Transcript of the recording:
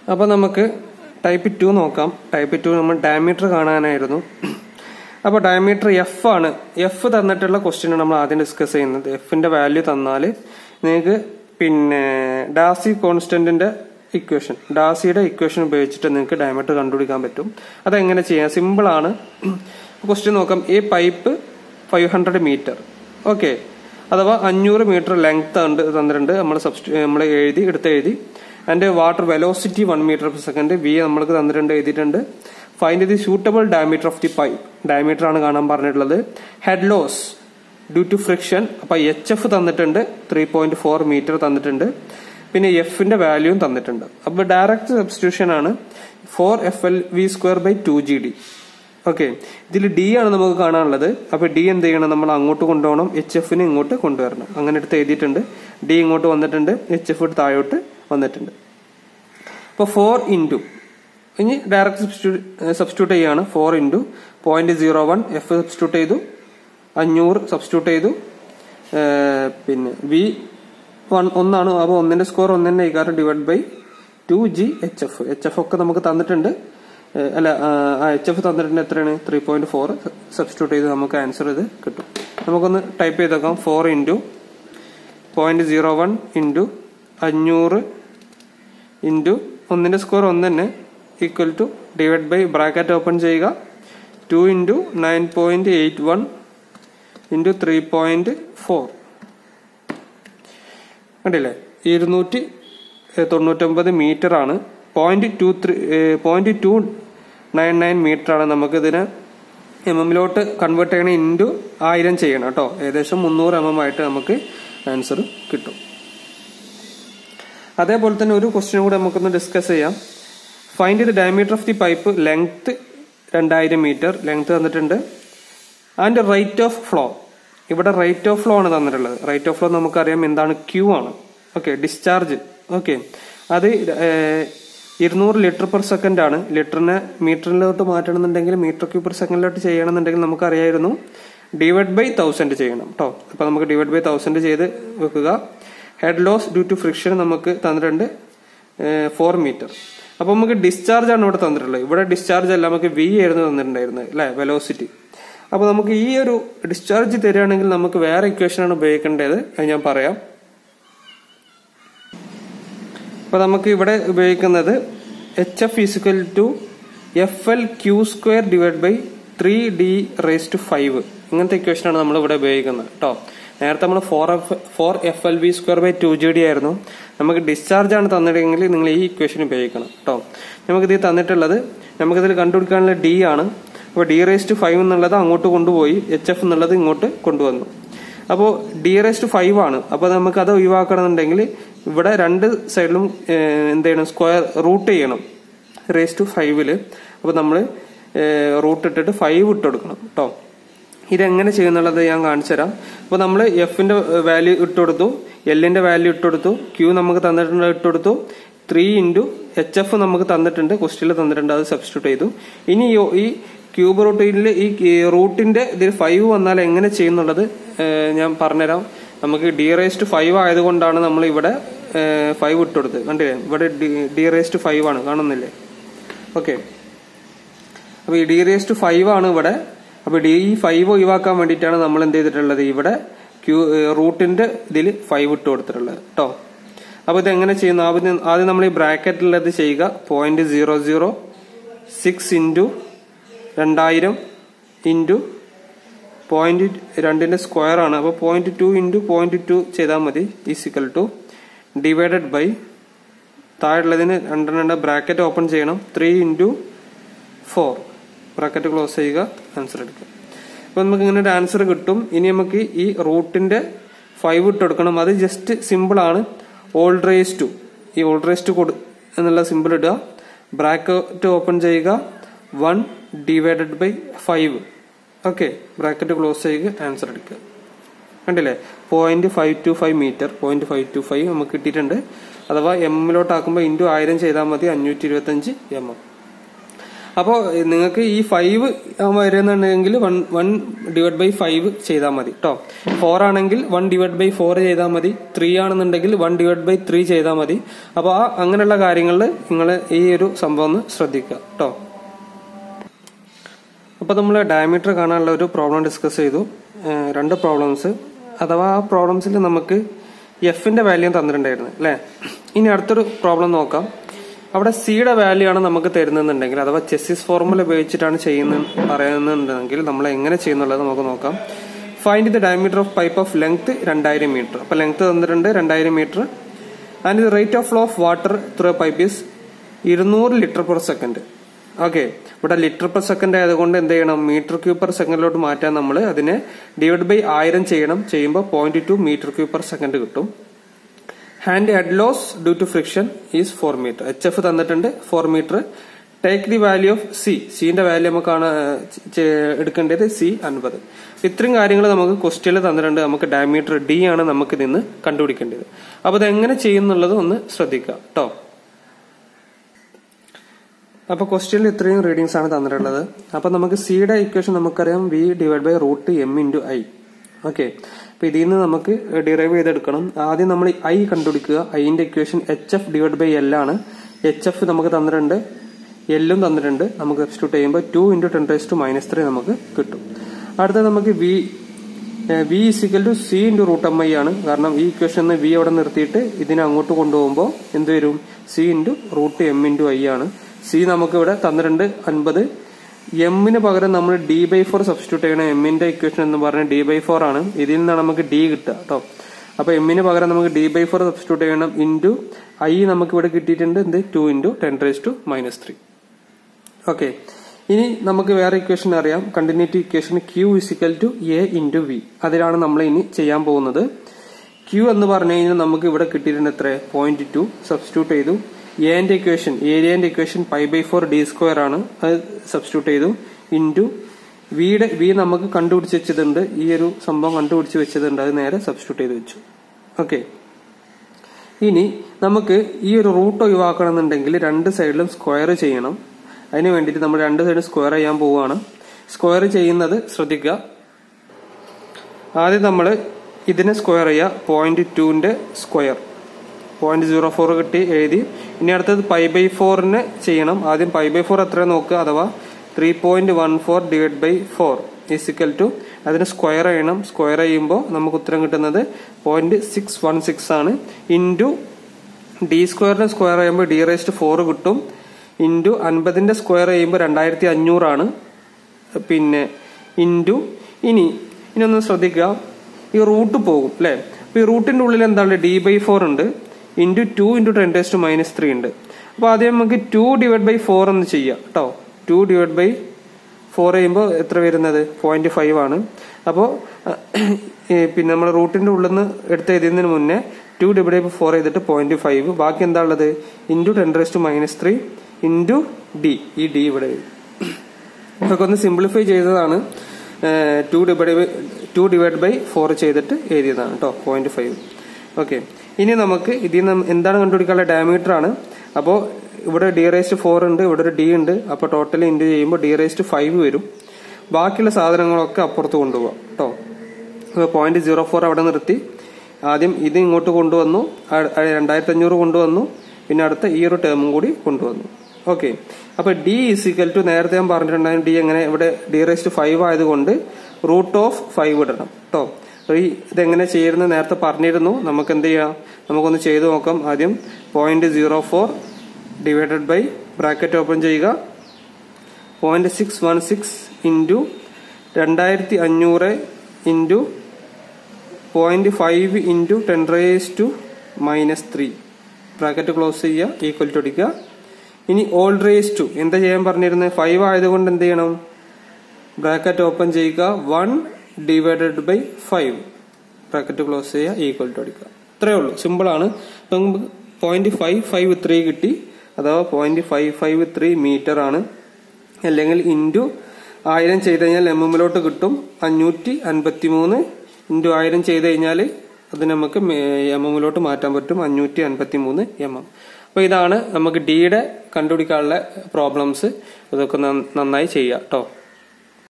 അപ്പോൾ നമുക്ക് type two നോക്കാം ടൈപ്പ് ടു നമ്മൾ ഡയമീറ്റർ കാണാനായിരുന്നു അപ്പോൾ ഡയമീറ്റർ എഫ് ആണ് എഫ് തന്നിട്ടുള്ള ക്വസ്റ്റ്യൻ നമ്മൾ ആദ്യം ഡിസ്കസ് ചെയ്യുന്നത് എഫിന്റെ വാല്യൂ തന്നാൽ നിങ്ങൾക്ക് പിന്നെ ഡാസി കോൺസ്റ്റന്റിന്റെ ഇക്വേഷൻ ഡാസിയുടെ ഇക്വേഷൻ ഉപയോഗിച്ചിട്ട് നിങ്ങൾക്ക് ഡയമീറ്റർ കണ്ടുപിടിക്കാൻ പറ്റും അതെങ്ങനെ ചെയ്യാം സിമ്പിൾ ആണ് ക്വസ്റ്റ്യൻ നോക്കാം ഈ pipe five hundred metre okay അഥവാ അഞ്ഞൂറ് മീറ്റർ ലെങ്ത് ഉണ്ട് തന്നിട്ടുണ്ട് നമ്മൾ സബ്സ്റ്റി നമ്മൾ എഴുതി എടുത്ത് എഴുതി അതിന്റെ water velocity one metre per second V നമ്മൾക്ക് തന്നിട്ടുണ്ട് എഴുതിയിട്ടുണ്ട് find the suitable diameter of the pipe diameter ആണ് കാണാൻ പറഞ്ഞിട്ടുള്ളത് head loss due to friction അപ്പൊ എച്ച് എഫ് തന്നിട്ടുണ്ട് ത്രീ പോയിന്റ് ഫോർ മീറ്റർ തന്നിട്ടുണ്ട് പിന്നെ എഫിന്റെ വാല്യൂവും തന്നിട്ടുണ്ട് അപ്പൊ ഡയറക്റ്റ് സബ്സ്റ്റിറ്റ്യൂഷൻ ആണ് four F L V square by two G D okay ഇതിൽ ഡി ആണ് നമുക്ക് കാണാനുള്ളത് അപ്പൊ ഡി എന്ത് ചെയ്യണം നമ്മൾ അങ്ങോട്ട് കൊണ്ടുപോകണം എച്ച് എഫിനെ ഇങ്ങോട്ട് കൊണ്ടുവരണം അങ്ങനെ എടുത്ത് എഴുതിയിട്ടുണ്ട് ഡി ഇങ്ങോട്ട് വന്നിട്ടുണ്ട് എച്ച് എഫ് താഴോട്ട് വന്നിട്ടുണ്ട് അപ്പോൾ ഫോർ ഇൻറ്റു ഇനി ഡയറക്റ്റ് സബ്സ്റ്റിറ്റ്യൂട്ട് ചെയ്യാണ് four into point zero one F substitute ചെയ്തു അഞ്ഞൂറ് സബ്സ്റ്റിറ്റ്യൂട്ട് ചെയ്തു പിന്നെ വി വൺ ഒന്നാണ് അപ്പോൾ ഒന്നിന്റെ സ്കോർ ഒന്ന് തന്നെ കാരണം divide by two G H F H F ഒക്കെ നമുക്ക് തന്നിട്ടുണ്ട് അല്ല എച്ച് എഫ് തന്നിട്ടുണ്ട് എത്രയാണ് ത്രീ പോയിന്റ് ഫോർ സബ്സ്റ്റിറ്റ്യൂട്ട് ചെയ്ത് നമുക്ക് ആൻസർ ഇത് കിട്ടും നമുക്കൊന്ന് ടൈപ്പ് ചെയ്തേക്കാം four into point zero one into അഞ്ഞൂറ് ഇൻറ്റു ഒന്നിന്റെ സ്കോർ ഒന്ന് തന്നെ equal to divide by bracket open ചെയ്യുക two into nine point eight one into three point four കണ്ടില്ലേ ഇരുന്നൂറ്റി തൊണ്ണൂറ്റൊമ്പത് മീറ്റർ ആണ് point two three point two nine nine metre ആണ് നമുക്കിതിന് എം എമ്മിലോട്ട് കൺവേർട്ട് ചെയ്യണം ഇൻറ്റു ആയിരം ചെയ്യണം കേട്ടോ ഏകദേശം മുന്നൂറ് എം എം ആയിട്ട് നമുക്ക് ആൻസർ കിട്ടും അതേപോലെ തന്നെ ഒരു ക്വസ്റ്റ്യൻ കൂടെ നമുക്കൊന്ന് ഡിസ്കസ് ചെയ്യാം find the diameter of the pipe length രണ്ടായിരം മീറ്റർ ലെങ്ത് തന്നിട്ടുണ്ട് ആൻഡ് റേറ്റ് ഓഫ് ഫ്ലോ ഇവിടെ റേറ്റ് ഓഫ് ഫ്ലോ ആണ് തന്നിട്ടുള്ളത് റേറ്റ് ഓഫ് ഫ്ലോ നമുക്കറിയാം എന്താണ് ക്യൂ ആണ് ഓക്കെ ഡിസ്ചാർജ് ഓക്കെ അത് ഇരുന്നൂറ് ലിറ്റർ പെർ സെക്കൻഡ് ആണ് ലിറ്ററിനെ മീറ്ററിലോട്ട് മാറ്റണമെന്നുണ്ടെങ്കിൽ മീറ്റർ ക്യൂ പെർ സെക്കൻഡിലോട്ട് ചെയ്യണമെന്നുണ്ടെങ്കിൽ നമുക്കറിയായിരുന്നു ഡിവൈഡ് ബൈ തൗസൻഡ് ചെയ്യണം കേട്ടോ അപ്പൊ നമുക്ക് ഡിവൈഡ് ബൈ തൗസൻഡ് ചെയ്ത് വെക്കുക head loss due to friction നമുക്ക് തന്നിട്ടുണ്ട് ഫോർ മീറ്റർ അപ്പൊ നമുക്ക് ഡിസ്ചാർജ് ആണ് ഇവിടെ തന്നിട്ടുള്ളത് ഇവിടെ ഡിസ്ചാർജ് അല്ല നമുക്ക് വി ആയിരുന്നു തന്നിട്ടുണ്ടായിരുന്നത് അല്ലെ വെലോസിറ്റി അപ്പൊ നമുക്ക് ഈ ഒരു ഡിസ്ചാർജ് തരികയാണെങ്കിൽ നമുക്ക് വേറെ ഇക്വേഷൻ ആണ് ഉപയോഗിക്കേണ്ടത് അത് ഞാൻ പറയാം അപ്പൊ നമുക്ക് ഇവിടെ ഉപയോഗിക്കുന്നത് H F is equal to F L Q square divide by three D raise to five ഇങ്ങനത്തെ ഇക്വേഷൻ ആണ് നമ്മൾ ഇവിടെ ഉപയോഗിക്കുന്നത് കേട്ടോ നേരത്തെ നമ്മൾ four F four F L V square by two G D ആയിരുന്നു നമുക്ക് ഡിസ്ചാർജ് ആണ് തന്നിട്ടെങ്കിൽ നിങ്ങൾ ഈ ഇക്വേഷൻ ഉപയോഗിക്കണം കേട്ടോ നമുക്കിത് തന്നിട്ടുള്ളത് നമുക്കിതിൽ കണ്ടുപിടിക്കാനുള്ള ഡി ആണ് അപ്പോൾ ഡി റേസ് ടു ഫൈവ് എന്നുള്ളത് അങ്ങോട്ട് കൊണ്ടുപോയി എച്ച് എഫ് എന്നുള്ളത് ഇങ്ങോട്ട് കൊണ്ടുവന്നു അപ്പോൾ ഡി റേസ് ടു ഫൈവ് ആണ് അപ്പോൾ നമുക്ക് അത് ഒഴിവാക്കണമെന്നുണ്ടെങ്കിൽ ഇവിടെ രണ്ട് സൈഡിലും എന്ത് ചെയ്യണം സ്ക്വയർ റൂട്ട് ചെയ്യണം റേസ് ടു ഫൈവില് അപ്പോൾ നമ്മൾ റൂട്ട് ഇട്ടിട്ട് ഫൈവ് ഇട്ട് കൊടുക്കണം കേട്ടോ ഇതെങ്ങനെ ചെയ്യുന്നുള്ളത് ഞാൻ കാണിച്ചു തരാം അപ്പോൾ നമ്മൾ എഫിന്റെ വാല്യൂ ഇട്ട് കൊടുത്തു എല്ലിന്റെ വാല്യൂ ഇട്ട് കൊടുത്തു ക്യൂ നമുക്ക് തന്നിട്ടുണ്ട് ഇട്ട് കൊടുത്തു ത്രീ ഇൻറ്റു എച്ച് എഫ് നമുക്ക് തന്നിട്ടുണ്ട് ക്വസ്റ്റിൽ തന്നിട്ടുണ്ട് അത് സബ്സ്റ്റിറ്റ്യൂട്ട് ചെയ്തു ഇനി ഈ ക്യൂബ് റൂട്ടിൽ ഈ റൂട്ടിന്റെ ഇതിൽ ഫൈവ് വന്നാൽ എങ്ങനെ ചെയ്യുന്നുള്ളത് ഞാൻ പറഞ്ഞുതരാം നമുക്ക് ഡി റേസ്റ്റ് ഫൈവ് ആയതുകൊണ്ടാണ് നമ്മൾ ഇവിടെ ഫൈവ് ഇട്ട് കൊടുത്തത് കണ്ടില്ലേ ഇവിടെ ഡി റേസ്റ്റ് ഫൈവ് ആണ് കാണുന്നില്ലേ ഓക്കെ അപ്പൊ ഈ ഡി റേസ്റ്റ് ഫൈവ് ആണ് ഇവിടെ അപ്പൊ ഡി ഫൈവ് ഒഴിവാക്കാൻ വേണ്ടിയിട്ടാണ് നമ്മൾ എന്ത് ചെയ്തിട്ടുള്ളത് ഇവിടെ ക്യൂ റൂട്ടിന്റെ ഇതിൽ ഫൈവ് ഇട്ട് കൊടുത്തിട്ടുള്ളത് കേട്ടോ അപ്പൊ ഇത് എങ്ങനെ ചെയ്യുന്നു ആദ്യം ആദ്യം നമ്മൾ ഈ ബ്രാക്കറ്റിലുള്ളത് ചെയ്യുക point zero zero six into രണ്ടായിരം ഇൻറ്റു പോയിന്റ് രണ്ടിന്റെ സ്ക്വയർ ആണ് അപ്പോൾ point two into point two ചെയ്താൽ മതി ഈസിക്കൽ ടു ഡിവൈഡഡ് ബൈ താഴെയുള്ളതിന് രണ്ടെണ്ണ ബ്രാക്കറ്റ് ഓപ്പൺ ചെയ്യണം three into four bracket close ചെയ്യുക ആൻസർ എടുക്കുക അപ്പൊ നമുക്ക് ഇങ്ങനെ ഒരു ആൻസർ കിട്ടും ഇനി നമുക്ക് ഈ റൂട്ടിന്റെ ഫൈവ് ഇട്ട് കൊടുക്കണം അത് ജസ്റ്റ് സിമ്പിൾ ആണ് ഓൾഡ് റേസ് ടു ഈ ഓൾഡ് റേസ് ടു കൊടു എന്നുള്ള സിമ്പിൾ ഇടുക ബ്രാക്കറ്റ് ഓപ്പൺ ചെയ്യുക one divided by five okay bracket close ചെയ്യുക ആൻസർ എടുക്കുക കണ്ടില്ലേ point five two five metre point five two five നമുക്ക് കിട്ടിയിട്ടുണ്ട് അഥവാ എമ്മിലോട്ടാക്കുമ്പോൾ ഇൻറ്റു ആയിരം ചെയ്താൽ മതി അഞ്ഞൂറ്റി ഇരുപത്തി അഞ്ച് എം എം അപ്പോൾ നിങ്ങൾക്ക് ഈ ഫൈവ് വരുന്നുണ്ടെങ്കിൽ one one divide by five ചെയ്താൽ മതി കേട്ടോ ഫോർ ആണെങ്കിൽ വൺ ഡിവൈഡ് ബൈ ഫോർ ചെയ്താൽ മതി ത്രീ ആണെന്നുണ്ടെങ്കിൽ വൺ ഡിവൈഡ് ബൈ ത്രീ ചെയ്താൽ മതി അപ്പോൾ ആ അങ്ങനെയുള്ള കാര്യങ്ങളിൽ നിങ്ങൾ ഈ ഒരു സംഭവം ഒന്ന് ശ്രദ്ധിക്കുക കേട്ടോ അപ്പോൾ നമ്മൾ ഡയമീറ്റർ കാണാനുള്ള ഒരു പ്രോബ്ലം ഡിസ്കസ് ചെയ്തു ഏഹ് രണ്ട് പ്രോബ്ലംസ് അഥവാ ആ പ്രോബ്ലംസിൽ നമുക്ക് എഫിന്റെ വാല്യൂ തന്നിട്ടുണ്ടായിരുന്നു അല്ലേ ഇനി അടുത്തൊരു പ്രോബ്ലം നോക്കാം അവിടെ സിയുടെ വാല്യൂ ആണ് നമുക്ക് തരുന്നുണ്ടെങ്കിൽ അഥവാ ചെസ്സിസ് ഫോർമുല ഉപയോഗിച്ചിട്ടാണ് ചെയ്യുന്ന പറയുന്നുണ്ടെങ്കിൽ നമ്മൾ എങ്ങനെ ചെയ്യുന്നുള്ളത് നമുക്ക് നോക്കാം find the diameter of pipe of length രണ്ടായിരം മീറ്റർ അപ്പൊ ലെങ്ത് തന്നിട്ടുണ്ട് രണ്ടായിരം metre and the rate of flow of water through pipe is ഇരുന്നൂറ് ലിറ്റർ പെർ സെക്കൻഡ് ഓക്കെ ഇവിടെ ലിറ്റർ പെർ സെക്കൻഡ് ആയതുകൊണ്ട് എന്ത് ചെയ്യണം മീറ്റർ ക്യൂബ് പെർ സെക്കൻഡിലോട്ട് മാറ്റാൻ നമ്മൾ അതിനെ ഡിവൈഡ് ബൈ ആയിരം ചെയ്യണം ചെയ്യുമ്പോൾ point two metre cube per second കിട്ടും and head loss due to friction is four metre H F തന്നിട്ടുണ്ട് four metre take the value of C സിന്റെ വാല്യൂ നമുക്കാണ് എടുക്കേണ്ടത് സി അൻപത് ഇത്രയും കാര്യങ്ങൾ നമുക്ക് ക്വസ്റ്റ്യനിൽ തന്നിട്ടുണ്ട് നമുക്ക് ഡയമീറ്റർ ഡി ആണ് നമുക്ക് ഇതിന്ന് കണ്ടുപിടിക്കേണ്ടത് അപ്പൊ ഇത് എങ്ങനെ ചെയ്യുന്നുള്ളത് ഒന്ന് ശ്രദ്ധിക്കുക കേട്ടോ അപ്പൊ ക്വസ്റ്റ്യനിൽ ഇത്രയും റീഡിങ്സ് ആണ് തന്നിട്ടുള്ളത് അപ്പൊ നമുക്ക് സിയുടെ ഇക്വേഷൻ നമുക്കറിയാം V divide by root M into I okay അപ്പൊ ഇതിൽ നിന്ന് നമുക്ക് ഡിറൈവ് ചെയ്തെടുക്കണം ആദ്യം നമ്മൾ ഐ കണ്ടുപിടിക്കുക ഐന്റെ equation H F divide by L ആണ് എച്ച് എഫ് നമുക്ക് തന്നിട്ടുണ്ട് എല്ലും തന്നിട്ടുണ്ട് നമുക്ക് സബ്സ്റ്റിറ്റ്യൂട്ട് ചെയ്യുമ്പോൾ two into ten raised to minus three നമുക്ക് കിട്ടും അടുത്ത നമുക്ക് V V is equal to C into root M I ആണ് കാരണം ഈ ഇക്വേഷൻ വി അവിടെ നിർത്തിയിട്ട് ഇതിനെ അങ്ങോട്ട് കൊണ്ടുപോകുമ്പോൾ എന്ത് വരും C into root M into I ആണ് സി നമുക്ക് ഇവിടെ തന്നിട്ടുണ്ട് അൻപത് എമ്മിന് പകരം നമ്മൾ ഡി ബൈ ഫോർ സബ്സ്റ്റിറ്റ്യൂട്ട് ചെയ്യണം എമ്മിന്റെ ഇക്വേഷൻ എന്ന് പറഞ്ഞാൽ ഡി ബൈ ഫോർ ആണ് ഇതിൽ നിന്നാണ് നമുക്ക് ഡി കിട്ടുക കേട്ടോ അപ്പൊ എമ്മിന് പകരം നമുക്ക് ഡി ബൈ ഫോർ സബ്സ്റ്റിറ്റ്യൂട്ട് ചെയ്യണം ഇൻറ്റു ഐ നമുക്ക് ഇവിടെ കിട്ടിയിട്ടുണ്ട് എന്ത് two into ten raised to minus three okay ഇനി നമുക്ക് വേറെ ഇക്വേഷൻ അറിയാം continuity equation Q is equal to A into V അതിലാണ് നമ്മൾ ഇനി ചെയ്യാൻ പോകുന്നത് ക്യൂ എന്ന് പറഞ്ഞു കഴിഞ്ഞാൽ നമുക്ക് ഇവിടെ കിട്ടിയിട്ടുണ്ട് എത്ര പോയിന്റ് ടു സബ്സ്റ്റിറ്റ്യൂട്ട് ചെയ്തു എന്റെ ഇക്വേഷൻ ഏരിയന്റെ equation pi by four D square ആണ് അത് സബ്സ്റ്റിറ്റ്യൂട്ട് ചെയ്തു ഇൻറ്റു വിയുടെ വി നമുക്ക് കണ്ടുപിടിച്ച് വെച്ചതുണ്ട് ഈ ഒരു സംഭവം കണ്ടുപിടിച്ച് വെച്ചതുണ്ട് അത് നേരെ സബ്സ്റ്റിറ്റ്യൂട്ട് ചെയ്ത് വെച്ചു ഓക്കെ ഇനി നമുക്ക് ഈ ഒരു റൂട്ട് ഒഴിവാക്കണമെന്നുണ്ടെങ്കിൽ രണ്ട് സൈഡിലും സ്ക്വയർ ചെയ്യണം അതിന് വേണ്ടിയിട്ട് നമ്മൾ രണ്ട് സൈഡും സ്ക്വയർ ചെയ്യാൻ പോവുകയാണ് സ്ക്വയർ ചെയ്യുന്നത് ശ്രദ്ധിക്കുക ആദ്യം നമ്മൾ ഇതിനെ സ്ക്വയർ ചെയ്യുക പോയിന്റ് ടുവിന്റെ സ്ക്വയർ പോയിന്റ് സീറോ ഫോർ കിട്ടി എഴുതി ഇനി അടുത്തത് പൈ ബൈ ഫോറിന് ചെയ്യണം ആദ്യം പൈ ബൈ ഫോർ എത്ര നോക്കുക അഥവാ three point one four divide by four is equal to അതിന് സ്ക്വയർ ചെയ്യണം സ്ക്വയർ ചെയ്യുമ്പോൾ നമുക്ക് ഉത്തരം കിട്ടുന്നത് പോയിന്റ് സിക്സ് വൺ സിക്സ് ആണ് ഇൻറ്റു ഡി സ്ക്വയറിന് സ്ക്വയർ ചെയ്യുമ്പോൾ ഡി റേസ്റ്റ് ഫോർ കിട്ടും ഇൻറ്റു അൻപതിന്റെ സ്ക്വയർ ചെയ്യുമ്പോൾ രണ്ടായിരത്തി അഞ്ഞൂറാണ് പിന്നെ ഇൻറ്റു ഇനി ഇനി ഒന്ന് ശ്രദ്ധിക്കുക ഈ റൂട്ട് പോകും അല്ലെ അപ്പൊ ഈ റൂട്ടിന്റെ ഉള്ളിൽ എന്താണ് ഡി ബൈ ഫോർ ഉണ്ട് ഇൻറ്റു ടു ഇൻറ്റു ടെൻ ടേസ് ടു മൈനസ് ത്രീ ഉണ്ട് അപ്പൊ ആദ്യം നമുക്ക് ടു ഡിവൈഡ് ബൈ ഫോർ എന്ന് ചെയ്യാം കേട്ടോ ടു ഡിവൈഡ് ബൈ ഫോർ ചെയ്യുമ്പോൾ എത്ര വരുന്നത് പോയിന്റ് ഫൈവ് ആണ് അപ്പോൾ പിന്നെ നമ്മൾ റൂട്ടിന്റെ ഉള്ളിൽ നിന്ന് എടുത്ത് എഴുതുന്നതിന് മുന്നേ ടു ഡിവൈഡ് ബൈ ഫോർ ചെയ്തിട്ട് പോയിന്റ് ഫൈവ് ബാക്കി എന്താ ഉള്ളത് into ten raised to minus three into D ഈ ഡി ഇവിടെ വരും ഇതൊക്കെ ഒന്ന് സിംപ്ലിഫൈ ചെയ്തതാണ് two divide by two divide by four ചെയ്തിട്ട് എഴുതിയതാണ് കേട്ടോ പോയിന്റ് ഫൈവ് ഓക്കെ ഇനി നമുക്ക് ഇതിൽ നിന്ന് എന്താണ് കണ്ടുപിടിക്കാനുള്ള ഡയമീറ്റർ ആണ് അപ്പോൾ ഇവിടെ ഡി റേസ്റ്റ് ഫോർ ഉണ്ട് ഇവിടെ ഒരു ഡി ഉണ്ട് അപ്പോൾ ടോട്ടൽ ഇൻറ്റു ചെയ്യുമ്പോൾ ഡി റേസ്റ്റ് ഫൈവ് വരും ബാക്കിയുള്ള സാധനങ്ങളൊക്കെ അപ്പുറത്ത് കൊണ്ടുപോകാം കേട്ടോ അപ്പോൾ പോയിന്റ് സീറോ ഫോർ അവിടെ നിർത്തി ആദ്യം ഇത് ഇങ്ങോട്ട് കൊണ്ടുവന്നു രണ്ടായിരത്തി അഞ്ഞൂറ് കൊണ്ടുവന്നു പിന്നെ അടുത്ത ഈ ഒരു ടേമും കൂടി കൊണ്ടുവന്നു ഓക്കെ അപ്പൊ ഡി ഇസിക്കൽ ടു നേരത്തെ ഞാൻ പറഞ്ഞിട്ടുണ്ടായിരുന്നു ഡി എങ്ങനെ ഇവിടെ ഡി റേസ്റ്റ് ഫൈവ് ആയതുകൊണ്ട് റൂട്ട് ഓഫ് ഫൈവ് ഇടണം കേട്ടോ ഈ ഇതെങ്ങനെ ചെയ്യുന്നത് നേരത്തെ പറഞ്ഞിരുന്നു നമുക്ക് എന്ത് ചെയ്യാം നമുക്കൊന്ന് ചെയ്തു നോക്കാം ആദ്യം point zero four divided by bracket open ചെയ്യുക point six one six into രണ്ടായിരത്തി അഞ്ഞൂറ് into point five into ten raised to minus three bracket close ചെയ്യുക ഈക്വൽ ടു അടിക്കുക ഇനി ഓൾ റേസ് ടു എന്താ ചെയ്യാൻ പറഞ്ഞിരുന്നത് ഫൈവ് ആയതുകൊണ്ട് എന്ത് ചെയ്യണം ബ്രാക്കറ്റ് ഓപ്പൺ ചെയ്യുക one divided by five bracket close ചെയ്യുക ഈക്വൽ ടു അടിക്കുക ഇത്രയേ ഉള്ളൂ സിമ്പിൾ ആണ് പോയിന്റ് ഫൈവ് ഫൈവ് ത്രീ കിട്ടി അഥവാ point five five three metre ആണ് അല്ലെങ്കിൽ ഇൻറ്റു ആയിരം ചെയ്ത് കഴിഞ്ഞാൽ എം എമ്മിലോട്ട് കിട്ടും അഞ്ഞൂറ്റി അൻപത്തി മൂന്ന് ഇൻറ്റു ആയിരം ചെയ്ത് കഴിഞ്ഞാൽ അത് നമുക്ക് എം എമ്മിലോട്ട് മാറ്റാൻ പറ്റും അഞ്ഞൂറ്റി അൻപത്തി മൂന്ന് എം എം അപ്പോൾ ഇതാണ് നമുക്ക് ഡിയുടെ കണ്ടുപിടിക്കാനുള്ള പ്രോബ്ലംസ് ഇതൊക്കെ നന്നായി ചെയ്യുക കേട്ടോ